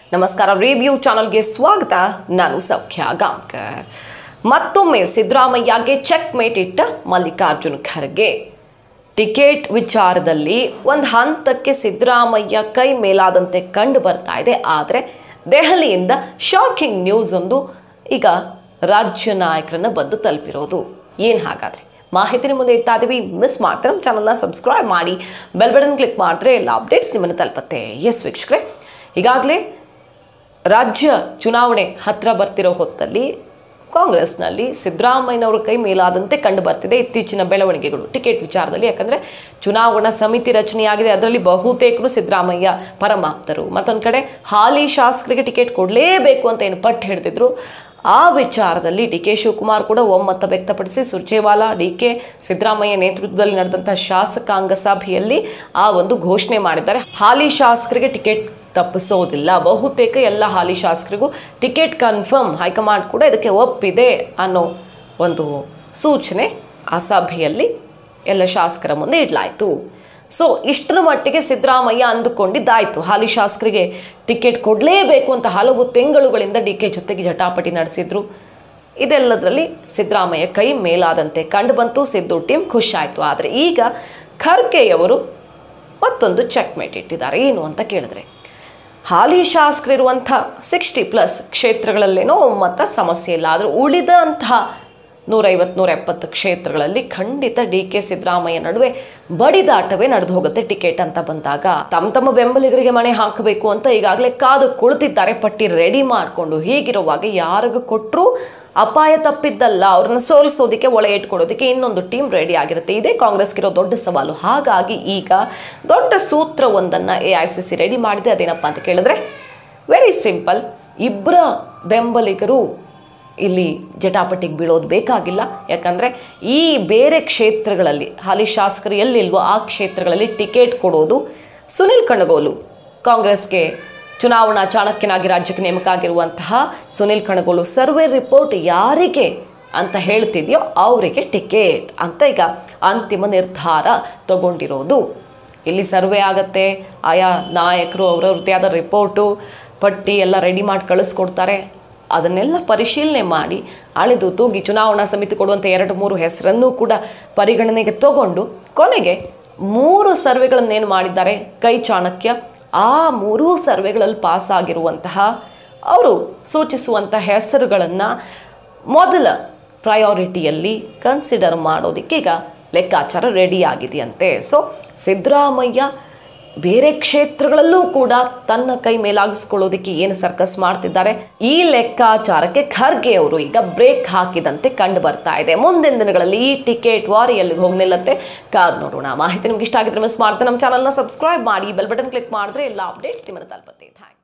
ನಮಸ್ಕಾರ ರಿವ್ಯೂ ಚಾನಲ್ಗೆ ಸ್ವಾಗತ ನಾನು ಸೌಖ್ಯ ಗಾಂವ್ಕರ್ ಮತ್ತೊಮ್ಮೆ ಸಿದ್ದರಾಮಯ್ಯಗೆ ಚೆಕ್ ಮೇಟ್ ಇಟ್ಟ ಮಲ್ಲಿಕಾರ್ಜುನ್ ಖರ್ಗೆ ಟಿಕೆಟ್ ವಿಚಾರದಲ್ಲಿ ಒಂದು ಹಂತಕ್ಕೆ ಸಿದ್ದರಾಮಯ್ಯ ಕೈ ಮೇಲಾದಂತೆ ಕಂಡು ಬರ್ತಾ ಇದೆ ಆದರೆ ದೆಹಲಿಯಿಂದ ಶಾಕಿಂಗ್ ನ್ಯೂಸ್ ಒಂದು ಈಗ ರಾಜ್ಯ ನಾಯಕರನ್ನ ಬಂದು ತಲುಪಿರೋದು ಏನು ಹಾಗಾದರೆ ಮಾಹಿತಿ ಮುಂದೆ ಇಡ್ತಾ ಇದ್ದೀವಿ ಮಿಸ್ ಮಾಡ್ತಾರೆ ನಮ್ಮ ಚಾನಲ್ನ ಸಬ್ಸ್ಕ್ರೈಬ್ ಮಾಡಿ ಬೆಲ್ ಬಟನ್ ಕ್ಲಿಕ್ ಮಾಡಿದ್ರೆ ಎಲ್ಲ ಅಪ್ಡೇಟ್ಸ್ ನಿಮ್ಮನ್ನು ತಲುಪತ್ತೆ ಎಸ್ ವೀಕ್ಷಕರೇ ಈಗಾಗಲೇ ರಾಜ್ಯ ಚುನಾವಣೆ ಹತ್ತಿರ ಬರ್ತಿರೋ ಹೊತ್ತಲ್ಲಿ ಕಾಂಗ್ರೆಸ್ನಲ್ಲಿ ಸಿದ್ದರಾಮಯ್ಯನವರ ಕೈ ಮೇಲಾದಂತೆ ಕಂಡು ಬರ್ತಿದೆ ಇತ್ತೀಚಿನ ಬೆಳವಣಿಗೆಗಳು ಟಿಕೆಟ್ ವಿಚಾರದಲ್ಲಿ ಯಾಕಂದರೆ ಚುನಾವಣಾ ಸಮಿತಿ ರಚನೆಯಾಗಿದೆ ಅದರಲ್ಲಿ ಬಹುತೇಕರು ಸಿದ್ದರಾಮಯ್ಯ ಪರಮಾಪ್ತರು ಮತ್ತೊಂದು ಕಡೆ ಹಾಲಿ ಶಾಸಕರಿಗೆ ಟಿಕೆಟ್ ಕೊಡಲೇಬೇಕು ಅಂತ ಏನು ಪಟ್ಟು ಹಿಡಿದಿದ್ರು ಆ ವಿಚಾರದಲ್ಲಿ ಡಿ ಕೆ ಶಿವಕುಮಾರ್ ಕೂಡ ಒಮ್ಮತ ವ್ಯಕ್ತಪಡಿಸಿ ಸುರ್ಜೇವಾಲಾ ಡಿ ಕೆ ಸಿದ್ದರಾಮಯ್ಯ ನೇತೃತ್ವದಲ್ಲಿ ನಡೆದಂಥ ಶಾಸಕಾಂಗ ಸಭೆಯಲ್ಲಿ ಆ ಒಂದು ಘೋಷಣೆ ಮಾಡಿದ್ದಾರೆ ಹಾಲಿ ಶಾಸಕರಿಗೆ ಟಿಕೆಟ್ ತಪ್ಪಿಸೋದಿಲ್ಲ ಬಹುತೇಕ ಎಲ್ಲ ಹಾಲಿ ಶಾಸಕರಿಗೂ ಟಿಕೆಟ್ ಕನ್ಫರ್ಮ್ ಹೈಕಮಾಂಡ್ ಕೂಡ ಇದಕ್ಕೆ ಒಪ್ಪಿದೆ ಅನ್ನೋ ಒಂದು ಸೂಚನೆ ಆ ಸಭೆಯಲ್ಲಿ ಎಲ್ಲ ಶಾಸಕರ ಮುಂದೆ ಇಡಲಾಯಿತು ಸೊ ಇಷ್ಟರ ಮಟ್ಟಿಗೆ ಸಿದ್ದರಾಮಯ್ಯ ಅಂದುಕೊಂಡಿದ್ದಾಯಿತು ಹಾಲಿ ಶಾಸಕರಿಗೆ ಟಿಕೆಟ್ ಕೊಡಲೇಬೇಕು ಅಂತ ಹಲವು ತಿಂಗಳುಗಳಿಂದ ಡಿ ಕೆ ಜೊತೆಗೆ ಜಟಾಪಟಿ ನಡೆಸಿದ್ರು ಇದೆಲ್ಲದರಲ್ಲಿ ಸಿದ್ದರಾಮಯ್ಯ ಕೈ ಮೇಲಾದಂತೆ ಕಂಡು ಬಂತು ಸಿದ್ದು ಟೀಮ್ ಖುಷಿಯಾಯಿತು ಆದರೆ ಈಗ ಖರ್ಗೆಯವರು ಮತ್ತೊಂದು ಚೆಕ್ ಮೇಟ್ ಇಟ್ಟಿದ್ದಾರೆ ಏನು ಅಂತ ಕೇಳಿದ್ರೆ ಹಾಲಿ ಶಾಸಕರಿರುವಂಥ ಸಿಕ್ಸ್ಟಿ ಪ್ಲಸ್ ಕ್ಷೇತ್ರಗಳಲ್ಲೇನೋ ಒಮ್ಮತ ಸಮಸ್ಯೆ ಇಲ್ಲ ಆದರೆ ಉಳಿದಂತಹ ನೂರೈವತ್ತು ನೂರ ಎಪ್ಪತ್ತು ಕ್ಷೇತ್ರಗಳಲ್ಲಿ ಖಂಡಿತ ಡಿ ಕೆ ಸಿದ್ದರಾಮಯ್ಯ ನಡುವೆ ಬಡಿದಾಟವೇ ನಡೆದು ಹೋಗುತ್ತೆ ಟಿಕೆಟ್ ಅಂತ ಬಂದಾಗ ತಮ್ಮ ತಮ್ಮ ಬೆಂಬಲಿಗರಿಗೆ ಮಣೆ ಹಾಕಬೇಕು ಅಂತ ಈಗಾಗಲೇ ಕಾದು ಕುಳಿತಿದ್ದಾರೆ ಪಟ್ಟಿ ರೆಡಿ ಮಾಡಿಕೊಂಡು ಹೀಗಿರುವಾಗ ಯಾರಿಗೂ ಕೊಟ್ಟರೂ ಅಪಾಯ ತಪ್ಪಿದ್ದಲ್ಲ ಅವ್ರನ್ನ ಸೋಲಿಸೋದಕ್ಕೆ ಒಳೆ ಇಟ್ಕೊಡೋದಕ್ಕೆ ಇನ್ನೊಂದು ಟೀಮ್ ರೆಡಿ ಆಗಿರುತ್ತೆ ಇದೇ ಕಾಂಗ್ರೆಸ್ಗಿರೋ ದೊಡ್ಡ ಸವಾಲು ಹಾಗಾಗಿ ಈಗ ದೊಡ್ಡ ಸೂತ್ರವೊಂದನ್ನು A I C C ready ಮಾಡಿದೆ ಅದೇನಪ್ಪ ಅಂತ ಕೇಳಿದ್ರೆ ವೆರಿ ಸಿಂಪಲ್ ಇಬ್ಬರ ಬೆಂಬಲಿಗರು ಇಲ್ಲಿ ಜಟಾಪಟಿಗೆ ಬೀಳೋದು ಬೇಕಾಗಿಲ್ಲ ಯಾಕಂದರೆ ಈ ಬೇರೆ ಕ್ಷೇತ್ರಗಳಲ್ಲಿ ಹಾಲಿ ಶಾಸಕರು ಎಲ್ಲಿಲ್ವೋ ಆ ಕ್ಷೇತ್ರಗಳಲ್ಲಿ ಟಿಕೆಟ್ ಕೊಡೋದು ಸುನಿಲ್ ಕಣಗೋಲು ಕಾಂಗ್ರೆಸ್ಗೆ ಚುನಾವಣಾ ಚಾಣಕ್ಯನಾಗಿ ರಾಜ್ಯಕ್ಕೆ ನೇಮಕ ಆಗಿರುವಂತಹ ಸುನಿಲ್ ಕಣಗೋಲು ಸರ್ವೆ ರಿಪೋರ್ಟ್ ಯಾರಿಗೆ ಅಂತ ಹೇಳ್ತಿದ್ಯೋ ಅವರಿಗೆ ಟಿಕೆಟ್ ಅಂತ ಈಗ ಅಂತಿಮ ನಿರ್ಧಾರ ತಗೊಂಡಿರೋದು ಇಲ್ಲಿ ಸರ್ವೆ ಆಗತ್ತೆ ಆಯಾ ನಾಯಕರು ಅವರವ್ರದ್ದೇ ಆದ ರಿಪೋರ್ಟು ಪಟ್ಟಿ ಎಲ್ಲ ರೆಡಿ ಮಾಡಿ ಕಳಿಸ್ಕೊಡ್ತಾರೆ ಅದನ್ನೆಲ್ಲ ಪರಿಶೀಲನೆ ಮಾಡಿ ಅಳೆದು ತೂಗಿ ಚುನಾವಣಾ ಸಮಿತಿ ಕೊಡುವಂಥ ಎರಡು ಮೂರು ಹೆಸರನ್ನು ಕೂಡ ಪರಿಗಣನೆಗೆ ತಗೊಂಡು ಕೊನೆಗೆ ಮೂರು ಸರ್ವೆಗಳನ್ನೇನು ಮಾಡಿದ್ದಾರೆ ಕೈ ಚಾಣಕ್ಯ ಆ ಮೂರೂ ಸರ್ವೆಗಳಲ್ಲಿ ಪಾಸ್ ಆಗಿರುವಂತಹ ಅವರು ಸೂಚಿಸುವಂಥ ಹೆಸರುಗಳನ್ನು ಮೊದಲ ಪ್ರಯಾರಿಟಿಯಲ್ಲಿ ಕನ್ಸಿಡರ್ ಮಾಡೋದಕ್ಕೆ ಈಗ ಲೆಕ್ಕಾಚಾರ ರೆಡಿ ಆಗಿದೆಯಂತೆ ಸೊ ಸಿದ್ದರಾಮಯ್ಯ ಬೇರೆ ಕ್ಷೇತ್ರಗಳಲ್ಲೂ ಕೂಡ ತನ್ನ ಕೈ ಮೇಲಾಗಿಸ್ಕೊಳ್ಳೋದಕ್ಕೆ ಏನು ಸರ್ಕಸ್ ಮಾಡ್ತಿದ್ದಾರೆ ಈ ಲೆಕ್ಕಾಚಾರಕ್ಕೆ ಖರ್ಗೆ ಅವರು ಈಗ ಬ್ರೇಕ್ ಹಾಕಿದಂತೆ ಕಂಡು ಬರ್ತಾ ಇದೆ ಮುಂದಿನ ದಿನಗಳಲ್ಲಿ ಈ ಟಿಕೆಟ್ ವಾರ್ ಎಲ್ಲಿಗೆ ಹೋಗಿ ನಿಲ್ಲತ್ತೆ ಕಾದ್ ನೋಡೋಣ ಮಾಹಿತಿ ನಿಮ್ಗೆ ಇಷ್ಟ ಆಗಿದ್ರೆ ಮಿಸ್ ಮಾಡ್ತಾ ನಮ್ಮ ಚಾನಲ್ನ ಸಬ್ಸ್ಕ್ರೈಬ್ ಮಾಡಿ ಬೆಲ್ ಬಟನ್ ಕ್ಲಿಕ್ ಮಾಡಿದ್ರೆ ಎಲ್ಲ ಅಪ್ಡೇಟ್ಸ್ ನಿಮ್ಮನ್ನು ತಲುಪತ್ತೆ ಥ್ಯಾಂಕ್ಸ್